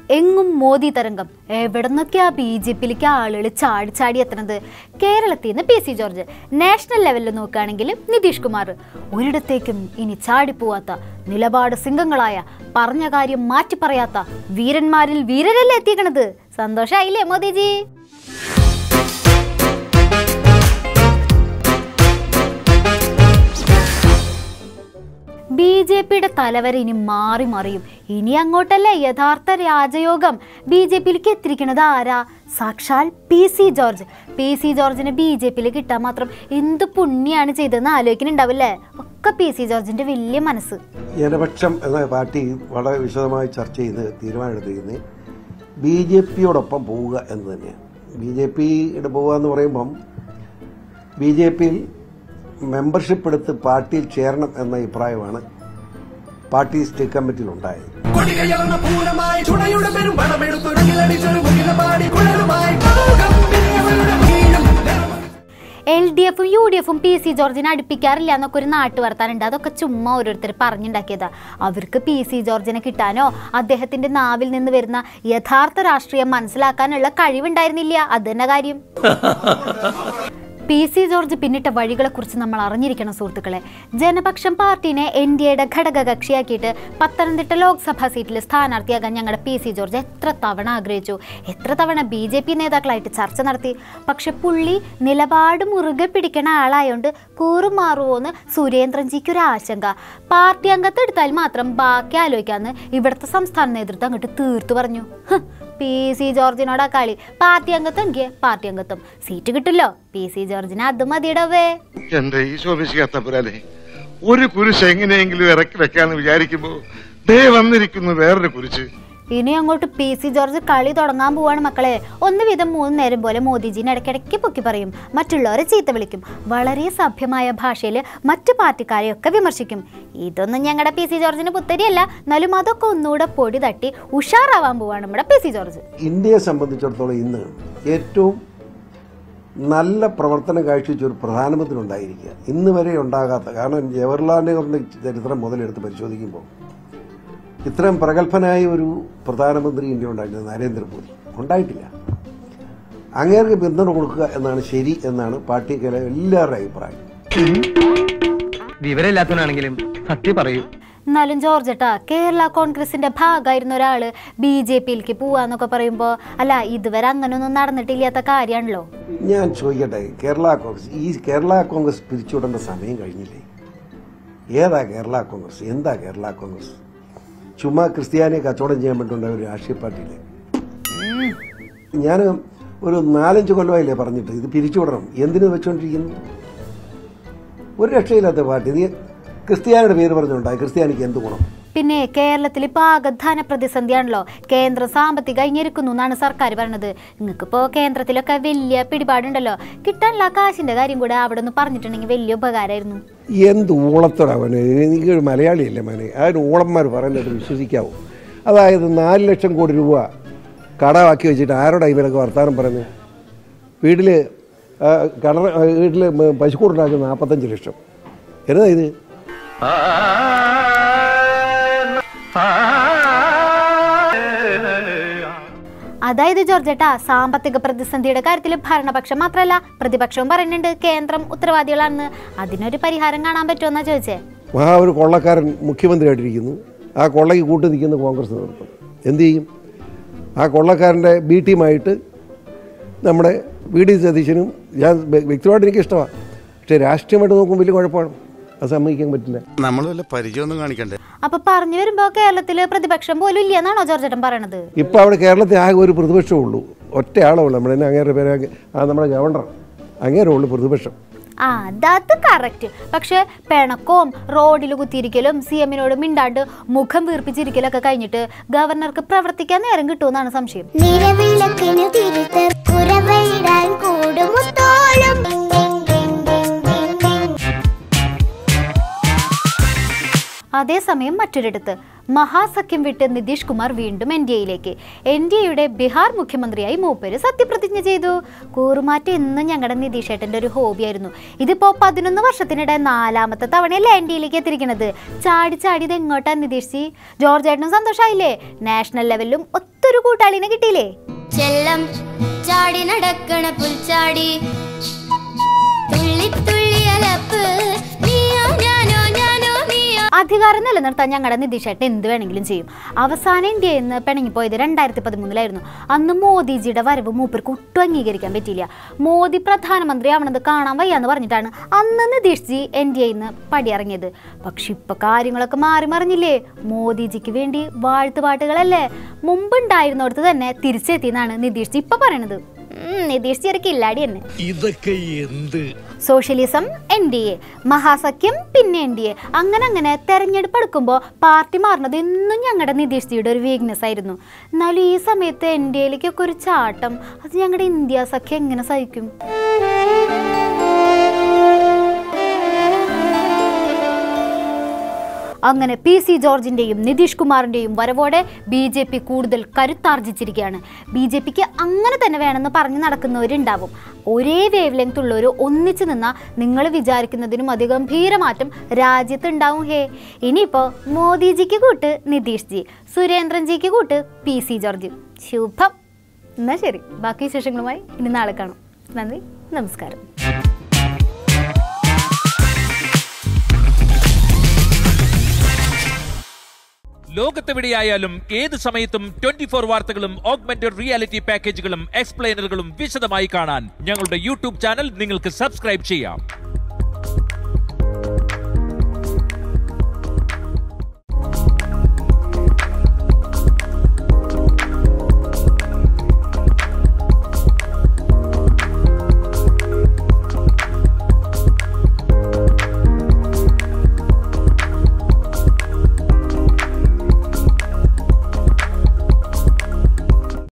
എങ്ങും മോദി തരംഗം എവിടുന്നൊക്കെയാ B J പിയിലേക്ക് ആളുകൾ ചാടി ചാടി എത്തണത് കേരളത്തിൽ നിന്ന് പി സി ജോർജ് നാഷണൽ ലെവലിൽ നോക്കുകയാണെങ്കിൽ നിതീഷ് കുമാർ ഒരിടത്തേക്കും ഇനി ചാടിപ്പോവാത്ത നിലപാട് സിംഗങ്ങളായ പറഞ്ഞ കാര്യം മാറ്റി പറയാത്ത വീരന്മാരിൽ വീരരല്ലേ എത്തിക്കണത് സന്തോഷായില്ലേ മോദിജി ബി ജെ പിയുടെ തലവര ഇനി മാറി മറിയും ഇനി അങ്ങോട്ടല്ലേ യഥാർത്ഥ രാജയോഗം ബി ജെ പിയിലേക്ക് എത്തിരിക്കുന്നത് ആരാ സാക്ഷാൽ P C George P C ജോർജിനെ ബി ജെ പിയിൽ കിട്ടാൻ മാത്രം എന്ത് പുണ്യാണ് ചെയ്തതെന്ന് ആലോചിക്കുന്നുണ്ടാവില്ലേ ഒക്കെ പി സി ജോർജിന്റെ വലിയ മനസ്സ് ജനപക്ഷം എന്ന പാർട്ടി വളരെ വിശദമായി ചർച്ച ചെയ്ത് തീരുമാനമെടുത്തിരിക്കുന്നത് ബി ജെ പിയോടൊപ്പം പോവുക എന്ന് തന്നെയാണ് ബി ജെ പിയുടെ പോവുക എന്ന് പറയുമ്പം ബി ജെ പിയിൽ മെമ്പർഷിപ്പ് എടുത്ത് പാർട്ടിയിൽ ചേരണം എന്ന അഭിപ്രായമാണ് പാർട്ടി സ്റ്റേറ്റ് കമ്മിറ്റിയിൽ ഉണ്ടായത് കൊടികയർന്ന പൂരമായി ചുടയുടെ പെരും പണമെടുത്തൊരുകിലടിച്ചൊരു മുകിലപാടി കുഴലുമായി ലോകം വിരിയവരുടെ വീഴും എൽ ഡി എഫും യു ഡി എഫും പി സി ജോർജിനെ അടുപ്പിക്കാറില്ല എന്നൊക്കെ ഒരു നാട്ടു വർത്താനുണ്ട് അതൊക്കെ ചുമ്മാ ഓരോരുത്തർ പറഞ്ഞുണ്ടാക്കിയതാ അവർക്ക് പി സി ജോർജിനെ കിട്ടാനോ അദ്ദേഹത്തിന്റെ നാവിൽ നിന്ന് വരുന്ന യഥാർത്ഥ രാഷ്ട്രീയം മനസ്സിലാക്കാനുള്ള കഴിവുണ്ടായിരുന്നില്ല അത് തന്നെ കാര്യം പി സി ജോർജ് പിന്നിട്ട വഴികളെക്കുറിച്ച് നമ്മൾ അറിഞ്ഞിരിക്കണം സുഹൃത്തുക്കളെ ജനപക്ഷം പാർട്ടിനെ എൻ ഡി എയുടെ ഘടകകക്ഷിയാക്കിയിട്ട് പത്തനംതിട്ട ലോക്സഭാ സീറ്റിൽ സ്ഥാനാർത്ഥിയാകാൻ ഞങ്ങളുടെ പി സി ജോർജ് എത്ര തവണ ആഗ്രഹിച്ചു എത്ര തവണ ബി ജെ പി നേതാക്കളായിട്ട് ചർച്ച നടത്തി പക്ഷെ പുള്ളി നിലപാട് മുറുകെ പിടിക്കണ ആളായോണ്ട് കൂറുമാറുമോന്ന് സുരേന്ദ്രൻജിക്ക് ഒരു ആശങ്ക പാർട്ടി അംഗത്തെ എടുത്താൽ മാത്രം ബാക്കി ആലോചിക്കാന്ന് ഇവിടുത്തെ സംസ്ഥാന നേതൃത്വം അങ്ങോട്ട് തീർത്തു പറഞ്ഞു ഹ്, പി സി ജോർജിനോടാ കളി പാർട്ടി അംഗത്വം എങ്കിൽ പാർട്ടി അംഗത്വം സീറ്റ് കിട്ടില്ലോ പി സി ജോർജിന് അത് മതിയിടവേ എന്റെ ഈശോമിശിക്കാത്ത പുരാനെ ഒരു കുരിശ് എങ്ങനെയെങ്കിലും ഇറക്കി വെക്കാന്ന് വിചാരിക്കുമ്പോ ദേ വന്നിരിക്കുന്നു വേറൊരു കുരിശ് ഇനി അങ്ങോട്ട് പി സി ജോർജ് കളി തുടങ്ങാൻ പോവാണ് മക്കളെ ഒന്ന് വീതം മൂന്ന് നേരം പോലെ മോദിജിനെ ഇടയ്ക്കിടയ്ക്ക് പൊക്കി പറയും മറ്റുള്ളവരെ ചീത്ത വിളിക്കും വളരെ സഭ്യമായ ഭാഷയിൽ മറ്റു പാർട്ടിക്കാരെയൊക്കെ വിമർശിക്കും ഇതൊന്നും ഞങ്ങളുടെ പി സി ജോർജിന് പുത്തരിയല്ല എന്നാലും അതൊക്കെ ഒന്നുകൂടെ പൊടി തട്ടി ഉഷാറാവാൻ പോവാണ് നമ്മുടെ പി സി ജോർജ് ഇന്ത്യയെ സംബന്ധിച്ചിടത്തോളം ഇന്ന് ഏറ്റവും നല്ല പ്രവർത്തനം കാഴ്ചവെച്ച ഒരു പ്രധാനമന്ത്രി ഉണ്ടായിരിക്കുക ഇന്ന് വരെ ഉണ്ടാകാത്ത കാരണം ജവഹർലാൽ നെഹ്റുവിന്റെ ചരിത്രം മുതലെടുത്ത് പരിശോധിക്കുമ്പോൾ ഇത്രയും പ്രഗത്ഭനായ ഒരു പ്രധാനമന്ത്രി ഇന്ത്യ ഉണ്ടായിരുന്നത് നരേന്ദ്രമോദി ഉണ്ടായിട്ടില്ല അങ്ങേർക്ക് പിന്തുണ കൊടുക്കുക എന്നാണ് ശരി എന്നാണ് പാർട്ടിക്കലെ എല്ലാവരുടെ അഭിപ്രായം വിവരമില്ലാത്തവനാണെങ്കിലും സത്യം പറയൂ എന്നാലും ജോർജട്ടാ കേരള കോൺഗ്രസിന്റെ ഭാഗമായിരുന്ന ഒരാള് ബി ജെ പിയിലേക്ക് പോവാന്നൊക്കെ പറയുമ്പോൾ അല്ല ഇതുവരെ അങ്ങനൊന്നും നടന്നിട്ടില്ലാത്ത കാര്യമാണല്ലോ ഞാൻ ചോദിക്കട്ടെ കേരള കോൺഗ്രസ് ഈ കേരള കോൺഗ്രസ് പിരിച്ചുവിടേണ്ട സമയം കഴിഞ്ഞില്ലേ ഏതാ കേരള കോൺഗ്രസ് എന്താ കേരള കോൺഗ്രസ് ചുമ്മാ ക്രിസ്ത്യാനിയെ കച്ചവടം ചെയ്യാൻ വേണ്ടിയിട്ടുണ്ടായ ഒരു രാഷ്ട്രീയ പാർട്ടിയില്ലേ ഞാൻ ഒരു നാലഞ്ച് കൊല്ലമായില്ലേ പറഞ്ഞിട്ട് ഇത് പിരിച്ചുവിടണം എന്തിനു വെച്ചുകൊണ്ടിരിക്കുന്നു ഒരു രക്ഷയില്ലാത്ത പാർട്ടി നീ ക്രിസ്ത്യാനിയുടെ പേര് പറഞ്ഞുണ്ടായി ക്രിസ്ത്യാനിക്ക് എന്ത് ഗുണം പിന്നെ കേരളത്തിൽ ഇപ്പൊ ആഗധാന പ്രതിസന്ധിയാണല്ലോ കേന്ദ്രം സാമ്പത്തിക ഞെരുക്കുന്നു എന്നാണ് സർക്കാർ പറഞ്ഞത് നിങ്ങൾക്കിപ്പോ കേന്ദ്രത്തിലൊക്കെ വലിയ പിടിപാടുണ്ടല്ലോ കിട്ടാനുള്ള കാശിന്റെ കാര്യം കൂടെ അവിടെ ഒന്ന് പറഞ്ഞിട്ടുണ്ടെങ്കിൽ വലിയ ഉപകാരമായിരുന്നു എന്ത് ഊളത്തോടവന് എനിക്ക് മലയാളിയല്ലേ മോനെ അതിന് ഊളന്മാർ പറയുന്നത് വിശ്വസിക്കാവൂ അതായത് നാല് ലക്ഷം കോടി രൂപ കടമാക്കി വെച്ചിട്ട് ആരോടാ ഇവരൊക്കെ വർത്തമാനം പറയുന്നത് വീട്ടിൽ കട വീട്ടിൽ പശുക്കൂടുണ്ടാക്കുന്ന നാൽപ്പത്തഞ്ച് ലക്ഷം എന്നതാ ഇത് അതായത് ജോർജേട്ടാ സാമ്പത്തിക പ്രതിസന്ധിയുടെ കാര്യത്തിൽ ഭരണപക്ഷം മാത്രമല്ല പ്രതിപക്ഷവും പറയുന്നുണ്ട് കേന്ദ്രം ഉത്തരവാദികളാണെന്ന് അതിനൊരു പരിഹാരം കാണാൻ പറ്റുമെന്നാ ചോദിച്ചേ മഹാ ഒരു കൊള്ളക്കാരൻ മുഖ്യമന്ത്രിയായിട്ടിരിക്കുന്നു ആ കൊള്ളയ്ക്ക് കൂട്ടി നിൽക്കുന്ന കോൺഗ്രസ് നേതൃത്വം എന്ത് ചെയ്യും ആ കൊള്ളക്കാരൻ്റെ ബി ടീമായിട്ട് നമ്മുടെ വി ഡി സതീശനും ഞാൻ വ്യ- വ്യക്തിപരമായിട്ട് എനിക്ക് ഇഷ്ടമാണ് പക്ഷേ രാഷ്ട്രീയമായിട്ട് നോക്കുമ്പോൾ വലിയ കുഴപ്പമാണ് അത് സമ്മതിക്കാൻ പറ്റില്ല നമ്മൾ വല്ല പരിചയമൊന്നും കാണിക്കണ്ടേ അപ്പൊ പറഞ്ഞു വരുമ്പോ കേരളത്തില് പ്രതിപക്ഷം പോലും ഇല്ലെന്നാണോ ജോർജേട്ടൻ പറയണത് ഇപ്പോൾ അവിടെ കേരളത്തിൽ ആകെ ഒരു പ്രതിപക്ഷമേ ഉള്ളൂ ഒറ്റ ആളേ ഉള്ളൂ നമ്മുടെ തന്നെ അങ്ങേരുടെ പേര് അങ്ങ് ആ നമ്മുടെ ഗവർണർ അങ്ങേരെ ഉള്ളൂ പ്രതിപക്ഷം ആ അത് കറക്റ്റ് പക്ഷെ പിണക്കവും റോഡിൽ കുത്തിയിരിക്കലും സി എമ്മിനോട് മിണ്ടാണ്ട് മുഖം വീർപ്പിച്ചിരിക്കലൊക്കെ കഴിഞ്ഞിട്ട് ഗവർണർക്ക് പ്രവർത്തിക്കാൻ നേരം കിട്ടുമെന്നാണ് സംശയം നിലവിളക്കിനു തിരുത്ത് കുരവയിടാൻ കൂടുമുത്തോളും അതേസമയം മറ്റൊരിടത്ത് മഹാസഖ്യം വിട്ട് നിതീഷ് കുമാർ വീണ്ടും എൻ ഡി എയിലേക്ക് എൻ ഡി എയുടെ ബീഹാർ മുഖ്യമന്ത്രിയായി മൂപ്പര് സത്യപ്രതിജ്ഞ ചെയ്തു കൂറുമാറ്റം എന്നും ഞങ്ങളുടെ നിതീഷ് ഏട്ടൻ്റെ ഒരു ഹോബിയായിരുന്നു ഇതിപ്പോ പതിനൊന്ന് വർഷത്തിനിടെ നാലാമത്തെ തവണയല്ലേ എൻ ഡി എയിലേക്ക് എത്തിയിരിക്കുന്നത് ചാടി ചാടി ഇത് എങ്ങോട്ടാ നിതീഷ് ജി ജോർജ് ഏട്ടനും സന്തോഷമായില്ലേ നാഷണൽ ലെവലിലും ഒത്തൊരു കൂട്ടാളിനെ കിട്ടിയില്ലേ ചെല്ലം ചാടി നടക്കണ പുൽച്ചാടി തുള്ളി തുള്ളി അലപ്പ് നീയോ ഞാനോ ഞാനോ നീയോ അധികാരം നിലനിർത്താൻ ഞങ്ങളുടെ നിതീഷ് ഏട്ടൻ എന്ത് വേണമെങ്കിലും ചെയ്യും അവസാനം ഇന്ത്യയിൽ നിന്ന് പിണങ്ങിപ്പോയത് രണ്ടായിരത്തി പതിമൂന്നിലായിരുന്നു അന്ന് മോദിജിയുടെ വരവ് മൂപ്പർക്ക് ഒട്ടും അംഗീകരിക്കാൻ പറ്റിയില്ല മോദി പ്രധാനമന്ത്രി ആവണത് കാണാൻ വയ്യാന്ന് പറഞ്ഞിട്ടാണ് അന്ന് നിതീഷ് ജി എൻ ഡി എയിൽ നിന്ന് പടിയിറങ്ങിയത് പക്ഷെ ഇപ്പൊ കാര്യങ്ങളൊക്കെ മാറി മറിഞ്ഞില്ലേ മോദിജിക്ക് വേണ്ടി വാഴ്ത്തുപാട്ടുകളല്ലേ മുമ്പുണ്ടായിരുന്നിടത്ത് തന്നെ തിരിച്ചെത്തിയെന്നാണ് നിതീഷ് ജി ഇപ്പൊ പറയണത് ഉം, നിതീഷ് ജി ഒരു കില്ലാടി തന്നെ ഇതൊക്കെ എന്ത് സോഷ്യലിസം എൻ ഡി എ മഹാസഖ്യം പിന്നെ എൻ ഡി എ അങ്ങനെ അങ്ങനെ തെരഞ്ഞെടുപ്പ് എടുക്കുമ്പോൾ പാർട്ടി മാറുന്നത് എന്നും ഞങ്ങളുടെ നിതീഷ് ജിയുടെ ഒരു വീക്ക്നെസ് ആയിരുന്നു എന്നാലും ഈ സമയത്ത് എൻ ഡി എയിലേക്കൊക്കെ ഒരു ചാട്ടം അത് ഞങ്ങളുടെ ഇന്ത്യ സഖ്യം എങ്ങനെ സഹിക്കും അങ്ങനെ പി സി ജോർജിൻ്റെയും നിതീഷ് കുമാറിൻ്റെയും വരവോടെ ബി ജെ പി കൂടുതൽ കരുത്താർജിച്ചിരിക്കുകയാണ് ബി ജെ പിക്ക് അങ്ങനെ തന്നെ വേണമെന്ന് പറഞ്ഞ് നടക്കുന്നവരുണ്ടാവും ഒരേ വേവ് ലെങ്ത് ഉള്ളവർ ഒന്നിച്ചു നിന്നാൽ നിങ്ങൾ വിചാരിക്കുന്നതിനും അതിഗംഭീര മാറ്റം രാജ്യത്തുണ്ടാവും ഹേ ഇനിയിപ്പോൾ മോദിജിക്ക് കൂട്ട് നിതീഷ് ജി സുരേന്ദ്രൻ ജിക്ക് കൂട്ട് പി സി ജോർജ് ശുഭം എന്നാൽ ശരി ബാക്കി വിശേഷങ്ങളുമായി ഇനി നാളെ കാണാം നന്ദി നമസ്കാരം ലോകത്തെവിടെയായാലും ഏത് സമയത്തും ട്വന്റി ഫോർ വാർത്തകളും ഓഗ്മെന്റഡ് റിയാലിറ്റി പാക്കേജുകളും എക്സ്പ്ലെയിനറുകളും വിശദമായി കാണാൻ ഞങ്ങളുടെ യൂട്യൂബ് ചാനൽ നിങ്ങൾക്ക് സബ്സ്ക്രൈബ് ചെയ്യാം